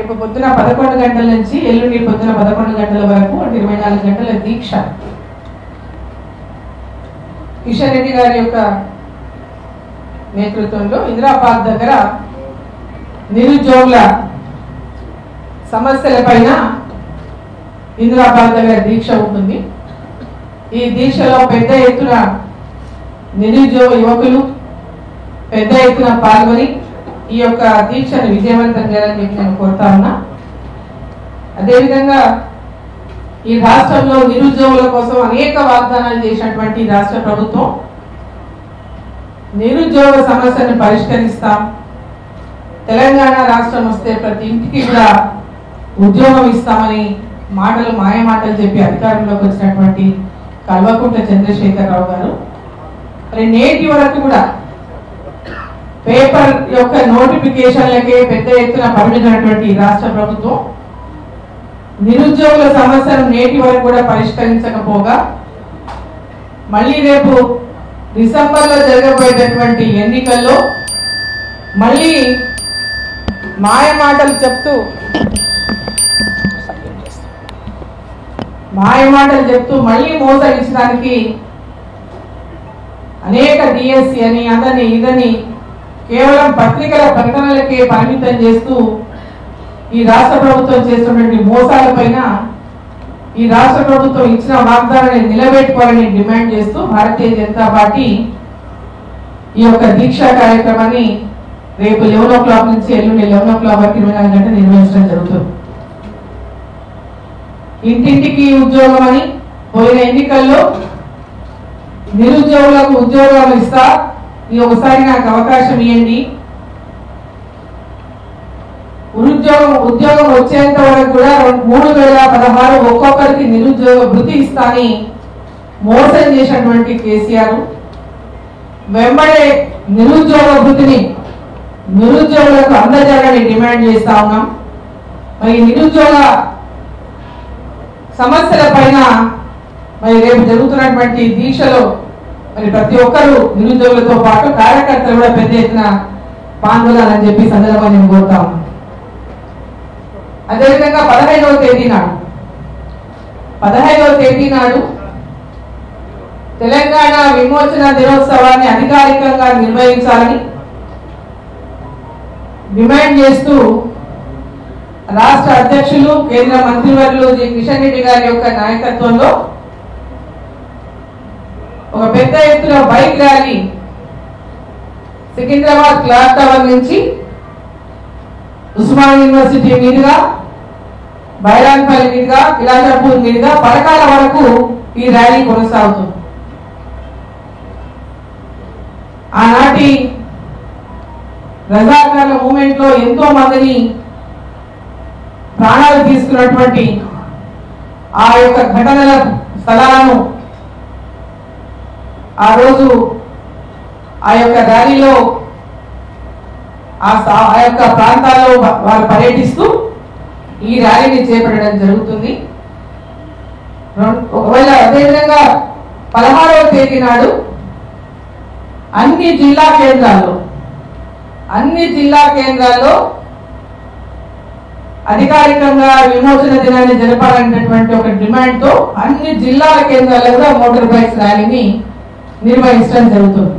రేపు పొద్దున పదకొండు గంటల నుంచి ఎల్లుండి పొద్దున పదకొండు గంటల వరకు అంటే ఇరవై నాలుగు గంటల దీక్ష కిషన్ రెడ్డి గారి యొక్క నేతృత్వంలో ఇందిరాబాద్ దగ్గర నిరుద్యోగుల సమస్యల పైన ఇందిరాబాద్ దగ్గర దీక్ష ఉంటుంది ఈ దీక్షలో పెద్ద ఎత్తున నిరుద్యోగ యువకులు పెద్ద ఎత్తున పాల్గొని ఈ యొక్క దీక్షను విజయవంతం చేయాలని చెప్పి నేను కోరుతా ఉన్నా అదేవిధంగా ఈ రాష్ట్రంలో నిరుద్యోగుల కోసం అనేక వాగ్దానాలు చేసినటువంటి ఈ రాష్ట్ర ప్రభుత్వం నిరుద్యోగ సమస్యను పరిష్కరిస్తాం తెలంగాణ రాష్ట్రం వస్తే ప్రతి ఇంటికి కూడా ఉద్యోగం ఇస్తామని మాటలు మాయ మాటలు చెప్పి అధికారంలోకి వచ్చినటువంటి కల్వకుంట్ల చంద్రశేఖరరావు గారు మరి నేటి వరకు కూడా పేపర్ యొక్క నోటిఫికేషన్లకే పెద్ద ఎత్తున పరిమితమైనటువంటి ఈ రాష్ట్ర ప్రభుత్వం నిరుద్యోగుల సమస్యను నేటి వరకు కూడా పరిష్కరించకపోగా మళ్ళీ రేపు డిసెంబర్ లో జరగబోయేటటువంటి ఎన్నికల్లో మళ్ళీ మాయ మాటలు చెప్తూ మాయ మాటలు చెప్తూ మళ్ళీ మోసగించడానికి అనేక డిఎస్సి అని అదని ఇదని కేవలం పత్రికల ప్రకటనలకే పరిమితం చేస్తూ ఈ రాష్ట్ర ప్రభుత్వం చేస్తున్నటువంటి మోసాల పైన ఈ రాష్ట్ర ప్రభుత్వం ఇచ్చిన వాగ్దానాన్ని నిలబెట్టుకోవాలని డిమాండ్ చేస్తూ భారతీయ జనతా పార్టీ ఈ యొక్క దీక్షా కార్యక్రమాన్ని రేపు లెవెన్ ఓ క్లాక్ నుంచి ఎల్లుండి లెవెన్ ఓ క్లాక్ వరకు ఇరవై నాలుగు గంటలు నిర్వహించడం జరుగుతుంది ఇంటింటికి ఉద్యోగం అని పోయిన ఎన్నికల్లో నిరుద్యోగులకు ఉద్యోగాలు ఇస్తా ఈ ఒకసారి నాకు అవకాశం ఇవ్వండి ఉద్యోగం ఉద్యోగం వచ్చేంత వరకు కూడా రెండు- మూడు వేల పదహారు ఒక్కొక్కరికి నిరుద్యోగ భృతి ఇస్తాని మోసం చేసినటువంటి కేసీఆర్ వెంబడే నిరుద్యోగ భృతిని నిరుద్యోగులకు అందజేయాలని డిమాండ్ చేస్తా ఉన్నాం మరి ఈ నిరుద్యోగ సమస్యల పైన మరి రేపు జరుగుతున్నటువంటి దీక్షలో మరి ప్రతి ఒక్కరూ నిరుద్యోగులతో పాటు కార్యకర్తలు కూడా పెద్ద ఎత్తున పాల్గొనాలని చెప్పి ఈ సందర్భంగా నేను కోరుతా ఉన్నాను అదేవిధంగా పదహైదవ తేదీ నాడు పదహైదవ తేదీ నాడు తెలంగాణ విమోచన దినోత్సవాన్ని అధికారికంగా నిర్వహించాలని డిమాండ్ చేస్తూ రాష్ట్ర అధ్యక్షులు కేంద్ర మంత్రివర్యులు జి కిషన్ రెడ్డి గారి యొక్క నాయకత్వంలో ఒక పెద్ద ఎత్తున bike rally Secunderabad clock tower నుంచి ఉస్మాన్ యూనివర్సిటీ మీదుగా బైరాన్పల్లి మీదుగా కిలాషాపూర్ మీదుగా పరకాల వరకు ఈ ర్యాలీ కొనసాగుతుంది ఆనాటి రజాకార్ల మూమెంట్ లో ఎంతో మందిని ప్రాణాలు తీసుకున్నటువంటి ఆ యొక్క ఘటనల స్థలాలను ఆ రోజు ఆ యొక్క ర్యాలీలో ఆ సా- ఆ యొక్క ప్రాంతాల్లో వా- వారు పర్యటిస్తూ ఈ ర్యాలీని చేపట్టడం జరుగుతుంది రెం- ఒకవేళ అదేవిధంగా పదహారవ తేదీ నాడు అన్ని జిల్లా కేంద్రాల్లో అన్ని జిల్లా కేంద్రాల్లో అధికారికంగా విమోచన దినాన్ని జరపాలనేటటువంటి ఒక డిమాండ్ తో అన్ని జిల్లాల కేంద్రాల్లో కూడా మోటార్ బైక్స్ ర్యాలీని నిర్వహించడం జరుగుతుంది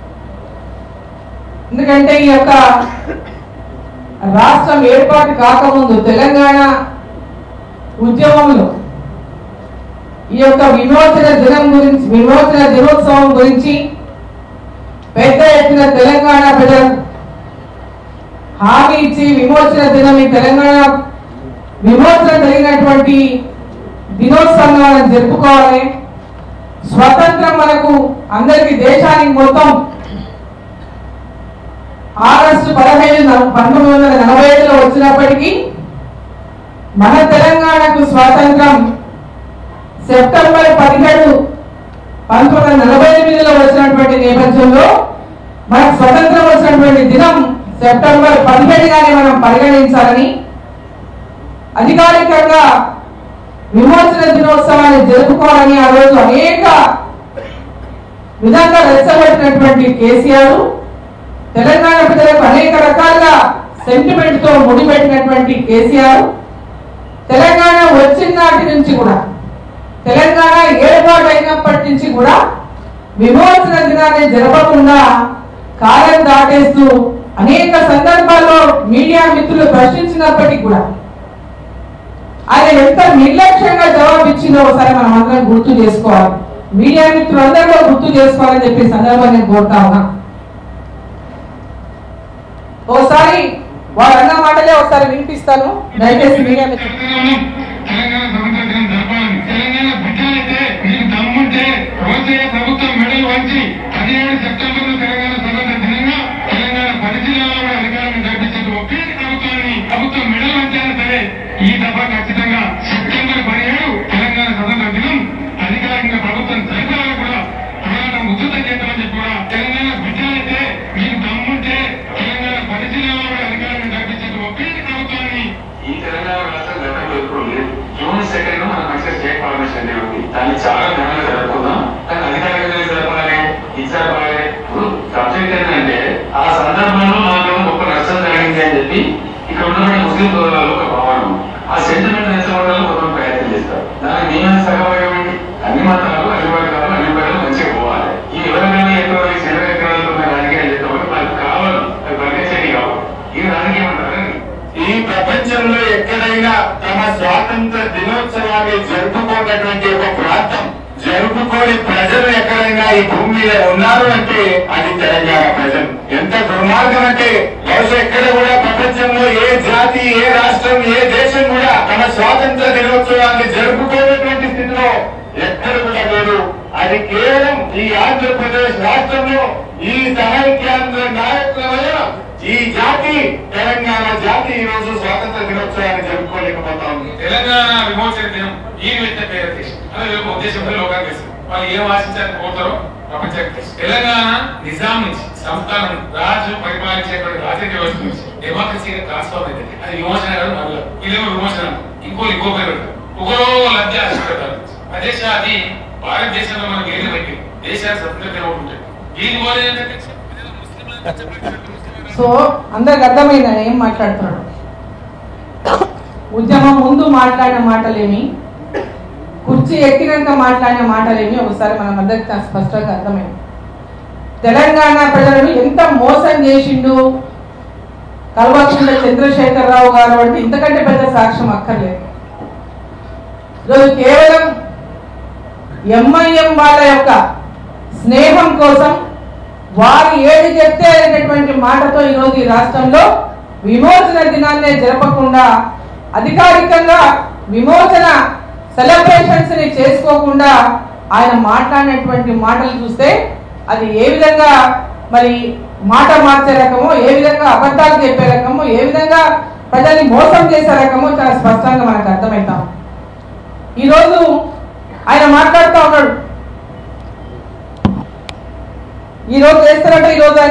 ఎందుకంటే ఈ యొక్క రాష్ట్రం ఏర్పాటు కాకముందు తెలంగాణ ఉద్యమంలో ఈ యొక్క విమోచన దినం గురించి విమోచన దినోత్సవం గురించి పెద్ద ఎత్తున తెలంగాణ ప్రజలు హామీ ఇచ్చి విమోచన దినం ఈ తెలంగాణ విమోచన జరిగినటువంటి దినోత్సవంగా మనం జరుపుకోవాలి స్వతంత్రం మనకు అందరికి దేశానికి మొత్తం ఆగస్టు పదహైదు న- పంతొమ్మిది వందల నలభై ఐదులో వచ్చినప్పటికీ మన తెలంగాణకు స్వాతంత్రం సెప్టెంబర్ పదిహేడు పంతొమ్మిది వందల నలభై ఎనిమిదిలో వచ్చినటువంటి నేపథ్యంలో మనకు స్వతంత్రం వచ్చినటువంటి దినం సెప్టెంబర్ పదిహేడుగానే మనం పరిగణించాలని అధికారికంగా విమోచన దినోత్సవాన్ని జరుపుకోవాలని ఆ రోజు అనేక విధంగా రెచ్చగొట్టినటువంటి కేసీఆర్ తెలంగాణ ప్రజలకు అనేక రకాలుగా సెంటిమెంట్ తో ముడిపెట్టినటువంటి కేసీఆర్ తెలంగాణ వచ్చిన నాటి నుంచి కూడా తెలంగాణ ఏర్పాటు అయినప్పటి నుంచి కూడా విమోచన దినాన్ని జరపకుండా కాలం దాటేస్తూ అనేక సందర్భాల్లో మీడియా మిత్రులు ప్రశ్నించినప్పటికీ కూడా ఆయన ఎంత నిర్లక్ష్యంగా జవాబు ఇచ్చిందో ఒకసారి మనం అందరం గుర్తు చేసుకోవాలి మీడియా మిత్రులందరూ కూడా గుర్తు చేసుకోవాలని చెప్పి ఈ సందర్భంగా నేను కోరుతా ఉన్నా ఒకసారి వాడు అన్న మాటలే ఒకసారి వినిపిస్తాను దయచేసి మీడియా మిత్రులు తెలంగాణ స్వతంత్ర దినం జరపాలని తెలంగాణ బిడ్డలైతే మీకు దమ్ముంటే రోజే ప్రభుత్వం మెడలు వంచి పదిహేడు సెప్టెంబర్ తెలంగాణ స్వతంత్ర దినంగా తెలంగాణ పది జిల్లాల్లో కూడా అధికారాన్ని జరిపించేది ఒకే ప్రభుత్వాన్ని ప్రభుత్వం మెడలు వంచాలి సరే ఈ దఫ ఖచ్చితంగా సెప్టెంబర్ పదిహేడు తెలంగాణ స్వతంత్ర దినం అధికారికంగా ప్రభుత్వం జరగాలని కూడా పోరాటం ఉధృతం చేద్దామని చెప్పి కూడా తెలంగాణ బిడ్డలైతే మీకు దమ్ముంటే తెలంగాణ పది జిల్లాల్లో కూడా అధికారాన్ని జరిపించేది ఒకే ప్రభుత్వాన్ని ఈ తెలంగాణ రాష్ట్రం గతంలో ఎప్పుడు లేదు జూన్ సెకండ్ మన మంచిగా స్టేట్ పర్మిషన్ డే ఉంది దాన్ని చాలా ఘనంగా జరుపుకుందాం కానీ అధికారికంగా జరపాలి ఇచ్చారు సబ్జెక్ట్ ఏంటంటే ఆ సందర్భంలో మాకు గొప్ప నష్టం జరిగింది అని చెప్పి ఇక్కడ ఉన్నటువంటి ముస్లిం సోదరులలో ఒక భావన ఆ సెంటిమెంట్ నేర్చుకోవడానికి కొంత ప్రయత్నం చేస్తారు దానికి మేమే సగభాగమేంటి అన్ని మతాలు అన్ని వర్గాలు అన్ని ప్రజలు మంచిగా పోవాలి ఈ ఎవరికైనా ఎక్కువ చిన్న ఎకరాలతో రాజకీయాలు చేస్తామని మనకు కావాలి అది పరిగెచ్చేది కావాలి ఈ రాజకీయం అంటారు ఈ ప్రపంచంలో ఎక్కడైనా తమ స్వాతంత్ర దినోత్సవాన్ని జరుపుకోనటువంటి ఒక ప్రాంతం జరుపుకోని ప్రజలు ఎక్కడైనా ఈ భూమి మీద ఉన్నారు అంటే అది తెలంగాణ ప్రజలు ఎంత దుర్మార్గం అంటే బహుశా ఎక్కడ కూడా ప్రపంచంలో ఏ జాతి ఏ రాష్ట్రం ఏ దేశం కూడా తమ స్వాతంత్ర దినోత్సవాన్ని జరుపుకోనటువంటి స్థితిలో ఎక్కడ కూడా లేదు అది కేవలం ఈ ఆంధ్రప్రదేశ్ రాష్ట్రంలో ఈ సమైక్యాంధ్ర నాయకుల వల్ల ఈ జాతి తెలంగాణ జాతి ఈ రోజు స్వాతంత్ర దినోత్సవాన్ని జరుపుకోలేకపోతా ఉంది తెలంగాణ విమోచన దినం ఈ వ్యక్తి పేరు తీసి అదే ఒక ఉద్దేశంతో లోకానికి తెలుసు వాళ్ళు ఏం ఆశించాలని కోరుతారో ప్రపంచానికి తెలుసు తెలంగాణ నిజాం నుంచి సంస్థానం రాజు పరిపాలించేటువంటి రాజకీయ వ్యవస్థ నుంచి డెమోక్రసీగా ట్రాన్స్ఫార్మ్ అయింది అది విమోచన కాదు మరల వీళ్ళేమో విమోచన ఇంకో ఇంకో పేరు పెడతారు ఒకరో లబ్ధి ఆశిస్తారు అదే అది భారతదేశంలో మనకి ఏది పెట్టి దేశానికి స్వతంత్ర దినం ఒకటి ఉంటుంది దీని వల్ల ఏంటంటే ముస్లింలను కష్టపెట్టినట్టు ముస్లింలను సో అందరికి అర్థమైంది ఆయన ఏం మాట్లాడుతున్నాడు ఉద్యమం ముందు మాట్లాడిన మాటలేమి కుర్చీ ఎక్కినాక మాట్లాడిన మాటలేమి ఒకసారి మనం అందరికి చాలా స్పష్టంగా అర్థమైంది తెలంగాణ ప్రజలను ఎంత మోసం చేసిండు కల్వకుంట్ల చంద్రశేఖరరావు గారు అంటే ఇంతకంటే పెద్ద సాక్ష్యం అక్కర్లేదు ఈరోజు కేవలం ఎంఐఎం వాళ్ళ యొక్క స్నేహం కోసం వారు ఏది చెప్తే అనేటటువంటి మాటతో ఈరోజు ఈ రాష్ట్రంలో విమోచన దినాన్నే జరపకుండా అధికారికంగా విమోచన సెలబ్రేషన్స్ ని చేసుకోకుండా ఆయన మాట్లాడినటువంటి మాటలు చూస్తే అది ఏ విధంగా మరి మాట మార్చే రకమో ఏ విధంగా అబద్ధాలు చెప్పే రకమో ఏ విధంగా ప్రజల్ని మోసం చేసే రకమో చాలా స్పష్టంగా మనకు అర్థమవుతాం ఈరోజు ఆయన మాట్లాడుతూ ఉన్నాడు ఈ రోజు చేస్తారంటే ఈ రోజు ఆయన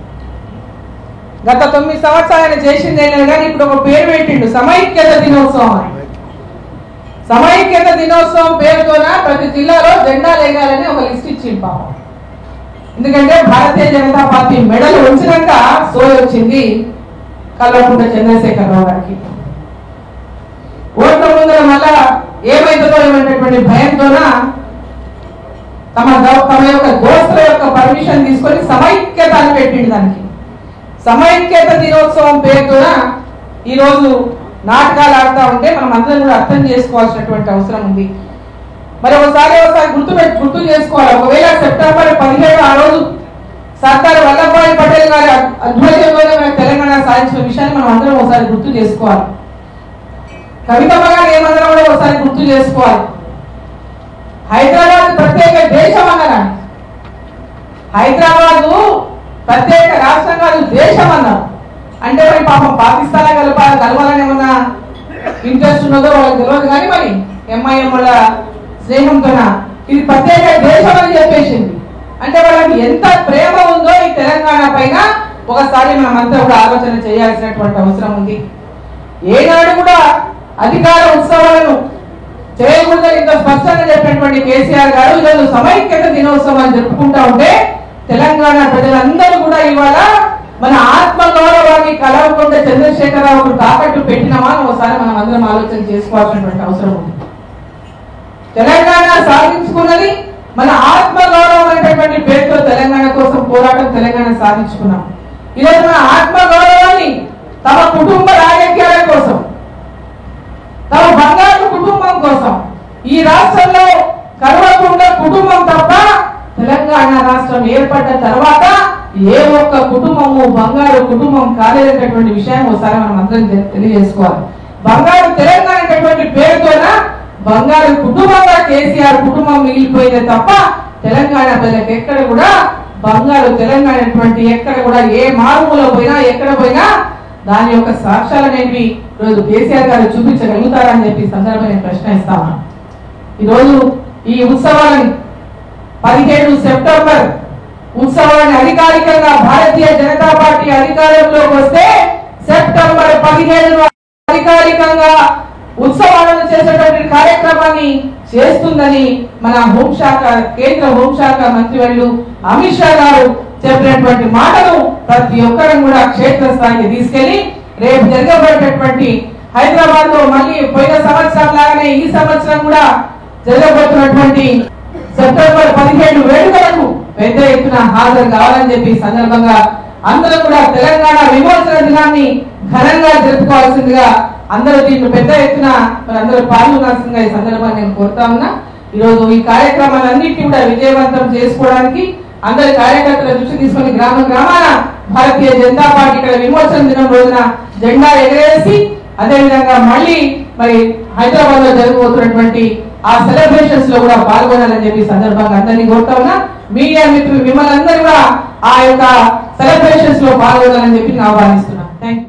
గత తొమ్మిది సంవత్సరాలు ఆయన చేసింది అయినా కానీ ఇప్పుడు ఒక పేరు పెట్టిండు సమైక్యత దినోత్సవం అని సమైక్యత దినోత్సవం పేరుతోన ప్రతి జిల్లాలో జెండా లేగాలని ఒక లిస్ట్ ఇచ్చింది పాపం ఎందుకంటే భారతీయ జనతా పార్టీ మెడలు ఉంచినాక సోయి వచ్చింది కల్వకుంట్ల చంద్రశేఖరరావు గారికి ఓట్ల ముందర మళ్ళా ఏమైతుందో ఏమైనటువంటి భయంతోన తమ గవ- తమ యొక్క దోస్తుల యొక్క పర్మిషన్ తీసుకొని సమైక్యత అని పెట్టిండు దానికి సమైక్యత దినోత్సవం పేరుతోన ఈరోజు నాటకాలు ఆడుతూ ఉంటే మనం అందరం కూడా అర్థం చేసుకోవాల్సినటువంటి అవసరం ఉంది మరి ఒకసారి ఒకసారి గుర్తు పెట్టి గుర్తు చేసుకోవాలి ఒకవేళ సెప్టెంబర్ పదిహేడు ఆ రోజు సర్దార్ వల్లభాయ్ పటేల్ గారి ఆధ్వర్యంలోనే మన తెలంగాణ సాధించిన విషయాన్ని మనం అందరం ఒకసారి గుర్తు చేసుకోవాలి కవితమ్మ గారు ఏమన్నారో కూడా ఒకసారి గుర్తు చేసుకోవాలి హైదరాబాద్ ప్రత్యేక దేశం అన్నారా హైదరాబాద్ ప్రత్యేక రాష్ట్రం కాదు దేశం అన్నారు అంటే మరి పాపం పాకిస్తాన్ కలపాలి కలవాలని ఏమన్నా ఇంట్రెస్ట్ ఉన్నదో వాళ్ళకి తెలియదు కానీ మరి ఎంఐఎం వాళ్ళ స్నేహంతో ఇది ప్రత్యేక దేశం అని చెప్పేసింది అంటే వాళ్ళకి ఎంత ప్రేమ ఉందో ఈ తెలంగాణ పైన ఒకసారి మనం అంతా కూడా ఆలోచన చేయాల్సినటువంటి అవసరం ఉంది ఏనాడు కూడా అధికార ఉత్సవాలను చేయకూడదని ఇంత స్పష్టంగా చెప్పినటువంటి కేసీఆర్ గారు ఈరోజు సమైక్యత దినోత్సవాన్ని జరుపుకుంటా ఉంటే తెలంగాణ ప్రజలందరూ కూడా ఇవాళ మన ఆత్మ గౌరవాన్ని కలవకుండా చంద్రశేఖరరావు తాకట్టు పెట్టినామా అని ఒకసారి మనం అందరం ఆలోచన చేసుకోవాల్సినటువంటి అవసరం ఉంది తెలంగాణ సాధించుకున్నది మన ఆత్మ గౌరవం అనేటటువంటి పేరుతో తెలంగాణ కోసం పోరాటం తెలంగాణ సాధించుకున్నాం ఈరోజు మన ఆత్మ గౌరవాన్ని తమ కుటుంబ రాజకీయాల కోసం తమ బంగారు కుటుంబం కోసం ఈ రాష్ట్రంలో కరవకుండా కుటుంబం తప్ప తెలంగాణ రాష్ట్రం ఏర్పడ్డ తర్వాత ఏ ఒక్క కుటుంబము బంగారు కుటుంబం కాలేదనేటటువంటి విషయాన్ని ఒకసారి మనం అందరం తె- తెలియజేసుకోవాలి బంగారు తెలంగాణ అనేటటువంటి పేరుతోన బంగారు కుటుంబంగా కేసీఆర్ కుటుంబం మిగిలిపోయిందే తప్ప తెలంగాణ ప్రజలకు ఎక్కడ కూడా బంగారు తెలంగాణ అనేటువంటి ఎక్కడ కూడా ఏ మారుమూల పోయినా ఎక్కడ పోయినా దాని యొక్క సాక్ష్యాలు అనేవి ఈరోజు కేసీఆర్ గారు చూపించగలుగుతారా అని చెప్పి ఈ సందర్భంగా నేను ప్రశ్నిస్తా ఉన్నాను ఈరోజు ఈ ఉత్సవాలని పదిహేడు సెప్టెంబర్ ఉత్సవాన్ని అధికారికంగా భారతీయ జనతా పార్టీ అధికారంలోకి వస్తే సెప్టెంబర్ పదిహేడు అధికారికంగా ఉత్సవాలను చేసేటువంటి కార్యక్రమాన్ని చేస్తుందని మన హోంశాఖ కేంద్ర హోంశాఖ మంత్రివర్యులు అమిత్ షా గారు చెప్పినటువంటి మాటను ప్రతి ఒక్కరం కూడా క్షేత్రస్థాయికి తీసుకెళ్లి రేపు జరగబోయేటటువంటి హైదరాబాద్ లో మళ్ళీ పోయిన సంవత్సరం లాగానే ఈ సంవత్సరం కూడా జరగబోతున్నటువంటి సెప్టెంబర్ పదిహేడు వేడుకలకు పెద్ద ఎత్తున హాజరు కావాలని చెప్పి ఈ సందర్భంగా అందరూ కూడా తెలంగాణ విమోచన దినాన్ని ఘనంగా జరుపుకోవాల్సిందిగా అందరూ దీంట్లో పెద్ద ఎత్తున మరి అందరూ పాల్గొనాల్సిందిగా ఈ సందర్భంగా నేను కోరుతా ఉన్నా ఈరోజు ఈ కార్యక్రమాలన్నింటినీ కూడా విజయవంతం చేసుకోవడానికి అందరి కార్యకర్తల దృష్టి తీసుకొని గ్రామ గ్రామాన భారతీయ జనతా పార్టీ ఇక్కడ విమోచన దినం రోజున జెండా ఎగరేసి అదేవిధంగా మళ్ళీ మరి హైదరాబాద్ లో జరగబోతున్నటువంటి ఆ సెలబ్రేషన్స్ లో కూడా పాల్గొనాలని చెప్పి ఈ సందర్భంగా అందరినీ కోరుతా ఉన్నా మీడియా మిత్రులు మిమ్మల్ని అందరూ కూడా ఆ యొక్క సెలబ్రేషన్స్ లో పాల్గొనాలని చెప్పి నేను ఆహ్వానిస్తున్నాను థ్యాంక్